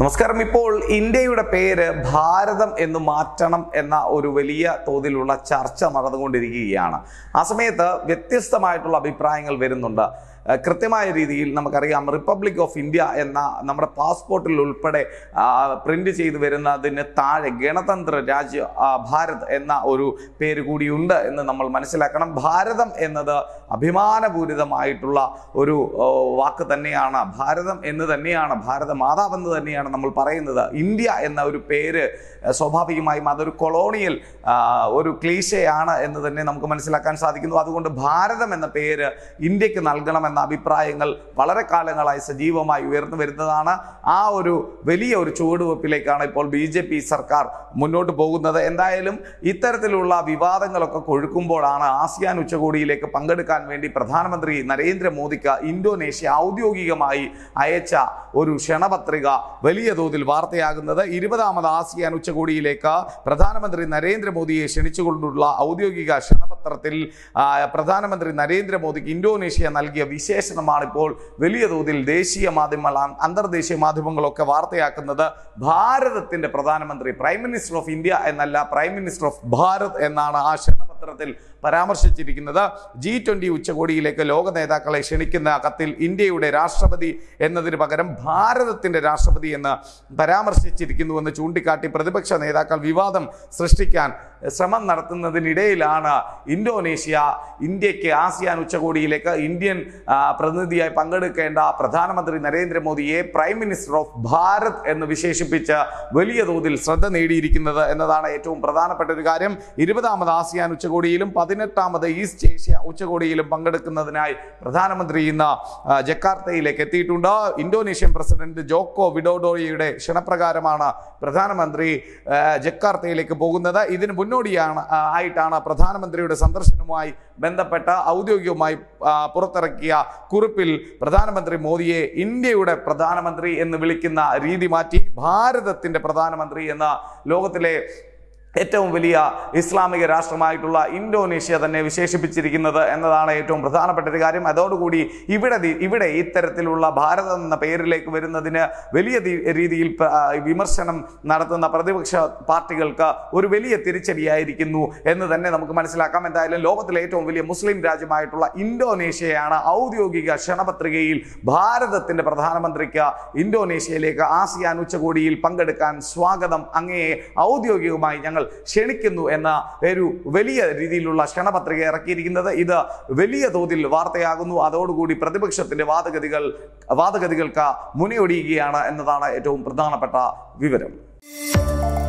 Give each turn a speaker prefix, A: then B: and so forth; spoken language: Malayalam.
A: നമസ്കാരം ഇപ്പോൾ ഇന്ത്യയുടെ പേര് ഭാരതം എന്ന് മാറ്റണം എന്ന ഒരു വലിയ തോതിലുള്ള ചർച്ച നടന്നുകൊണ്ടിരിക്കുകയാണ് ആ സമയത്ത് വ്യത്യസ്തമായിട്ടുള്ള അഭിപ്രായങ്ങൾ വരുന്നുണ്ട് ഏഹ് കൃത്യമായ രീതിയിൽ നമുക്കറിയാം റിപ്പബ്ലിക് ഓഫ് ഇന്ത്യ എന്ന നമ്മുടെ പാസ്പോർട്ടിൽ ഉൾപ്പെടെ പ്രിന്റ് ചെയ്തു വരുന്നതിന് താഴെ ഗണതന്ത്ര രാജ്യ ആ, ഭാരത് എന്ന ഒരു പേര് കൂടിയുണ്ട് എന്ന് നമ്മൾ മനസ്സിലാക്കണം ഭാരതം എന്നത് അഭിമാനപൂരിതമായിട്ടുള്ള ഒരു ഓ, വാക്ക് തന്നെയാണ് ഭാരതം എന്ന് തന്നെയാണ് ഭാരത മാതാവെന്ന് തന്നെയാണ് നമ്മൾ പറയുന്നത് ഇന്ത്യ എന്ന ഒരു പേര് ഏഹ്, സ്വാഭാവികമായും അതൊരു കൊളോണിയൽ ആ, ഒരു ക്ലീശയാണ് എന്ന് തന്നെ നമുക്ക് മനസ്സിലാക്കാൻ സാധിക്കുന്നു അതുകൊണ്ട് ഭാരതം എന്ന പേര് ഇന്ത്യക്ക് നൽകണമെന്ന അഭിപ്രായങ്ങൾ വളരെ കാലങ്ങളായി സജീവമായി ഉയർന്നു വരുന്നതാണ് ആ ഒരു വലിയ ഒരു ചുവടുവെപ്പിലേക്കാണ് ഇപ്പോൾ ബി ജെ പി സർക്കാർ മുന്നോട്ട് പോകുന്നത് എന്തായാലും ഇത്തരത്തിലുള്ള വിവാദങ്ങളൊക്കെ കൊഴുക്കുമ്പോഴാണ് ആസിയാൻ ഉച്ചകോടിയിലേക്ക് പങ്കെടുക്കാൻ വേണ്ടി പ്രധാനമന്ത്രി നരേന്ദ്രമോദിക്ക് ഇന്തോനേഷ്യ ഔദ്യോഗികമായി അയച്ച ഒരു ക്ഷണപത്രിക വലിയ തോതിൽ വാർത്തയാകുന്നത് ഇരുപതാമത് ആസിയാൻ ഉച്ചകോടിയിലേക്ക് പ്രധാനമന്ത്രി നരേന്ദ്രമോദിയെ ക്ഷണിച്ചുകൊണ്ടുള്ള ഔദ്യോഗിക ക്ഷണപത്രത്തിൽ ആ, പ്രധാനമന്ത്രി നരേന്ദ്രമോദിക്ക് ഇന്തോനേഷ്യ നൽകിയ വിശേഷണമാണ് ഇപ്പോൾ വലിയ തോതിൽ ദേശീയ മാധ്യമങ്ങൾ അ- അന്തർദേശീയ മാധ്യമങ്ങളൊക്കെ വാർത്തയാക്കുന്നത് ഭാരതത്തിന്റെ പ്രധാനമന്ത്രി പ്രൈം മിനിസ്റ്റർ ഓഫ് ഇന്ത്യ എന്നല്ല പ്രൈം മിനിസ്റ്റർ ഓഫ് ഭാരത് എന്നാണ് ആ ക്ഷണപത്രത്തിൽ പരാമർശിച്ചിരിക്കുന്നത് ജി ട്വന്റി ഉച്ചകോടിയിലേക്ക് ലോക നേതാക്കളെ ക്ഷണിക്കുന്ന കത്തിൽ ഇന്ത്യയുടെ രാഷ്ട്രപതി എന്നതിന് പകരം ഭാരതത്തിന്റെ രാഷ്ട്രപതി എന്ന് പരാമർശിച്ചിരിക്കുന്നുവെന്ന് ചൂണ്ടിക്കാട്ടി പ്രതിപക്ഷ നേതാക്കൾ വിവാദം സൃഷ്ടിക്കാൻ ശ്രമം നടത്തുന്നതിനിടയിലാണ് ഇന്തോനേഷ്യ ഇന്ത്യക്ക് ആസിയാൻ ഉച്ചകോടിയിലേക്ക് ഇന്ത്യൻ ആ, പ്രതിനിധിയായി പങ്കെടുക്കേണ്ട പ്രധാനമന്ത്രി നരേന്ദ്രമോദിയെ പ്രൈം മിനിസ്റ്റർ ഓഫ് ഭാരത് എന്ന് വിശേഷിപ്പിച്ച് വലിയ തോതിൽ ശ്രദ്ധ നേടിയിരിക്കുന്നത് എന്നതാണ് ഏറ്റവും പ്രധാനപ്പെട്ട ഒരു കാര്യം ഇരുപതാമത് ആസിയാൻ ഉച്ചകോടിയിലും പതിനെട്ടാമത് ഈസ്റ്റ് ഏഷ്യ ഉച്ചകോടിയിലും പങ്കെടുക്കുന്നതിനായി പ്രധാനമന്ത്രി ഇന്ന് ആ, ജക്കാർത്തയിലേക്ക് എത്തിയിട്ടുണ്ട് ഇന്തോനേഷ്യൻ പ്രസിഡന്റ് ജോക്കോ വിഡോഡോയുടെ ക്ഷണപ്രകാരമാണ് പ്രധാനമന്ത്രി ആ, ജക്കാർത്തയിലേക്ക് പോകുന്നത് ഇതിന് മുന്നോടിയാണ് ആ, ആയിട്ടാണ് പ്രധാനമന്ത്രിയുടെ സന്ദർശനവുമായി ബന്ധപ്പെട്ട ഔദ്യോഗികമായി ആ, പുറത്തിറക്കിയ കുറിപ്പിൽ പ്രധാനമന്ത്രി മോദിയെ ഇന്ത്യയുടെ പ്രധാനമന്ത്രി എന്ന് വിളിക്കുന്ന രീതി മാറ്റി ഭാരതത്തിന്റെ പ്രധാനമന്ത്രി എന്ന ലോകത്തിലെ ഏറ്റവും വലിയ ഇസ്ലാമിക രാഷ്ട്രമായിട്ടുള്ള ഇന്തോനേഷ്യ തന്നെ വിശേഷിപ്പിച്ചിരിക്കുന്നത് എന്നതാണ് ഏറ്റവും പ്രധാനപ്പെട്ട ഒരു കാര്യം അതോടുകൂടി ഇവിടെ ദി- ഇവിടെ ഇത്തരത്തിലുള്ള ഭാരതം എന്ന പേരിലേക്ക് വരുന്നതിന് വലിയ ദി- രീതിയിൽ പ- ആ, വിമർശനം നടത്തുന്ന പ്രതിപക്ഷ പാർട്ടികൾക്ക് ഒരു വലിയ തിരിച്ചടിയായിരിക്കുന്നു എന്ന് തന്നെ നമുക്ക് മനസ്സിലാക്കാം എന്തായാലും ലോകത്തിലെ ഏറ്റവും വലിയ മുസ്ലിം രാജ്യമായിട്ടുള്ള ഇന്തോനേഷ്യയാണ് ഔദ്യോഗിക ക്ഷണപത്രികയിൽ ഭാരതത്തിന്റെ പ്രധാനമന്ത്രിക്ക് ഇന്തോനേഷ്യയിലേക്ക് ആസിയാൻ ഉച്ചകോടിയിൽ പങ്കെടുക്കാൻ സ്വാഗതം അങ്ങയെ ഔദ്യോഗികമായി ഞങ്ങൾ ക്ഷണിക്കുന്നു എന്ന ഒരു വലിയ രീതിയിലുള്ള ക്ഷണപത്രിക ഇറക്കിയിരിക്കുന്നത് ഇത് വലിയ തോതിൽ വാർത്തയാകുന്നു അതോടുകൂടി പ്രതിപക്ഷത്തിന്റെ വാദഗതികൾ വാദഗതികൾക്ക് മുനയൊടിയുകയാണ് എന്നതാണ് ഏറ്റവും പ്രധാനപ്പെട്ട വിവരം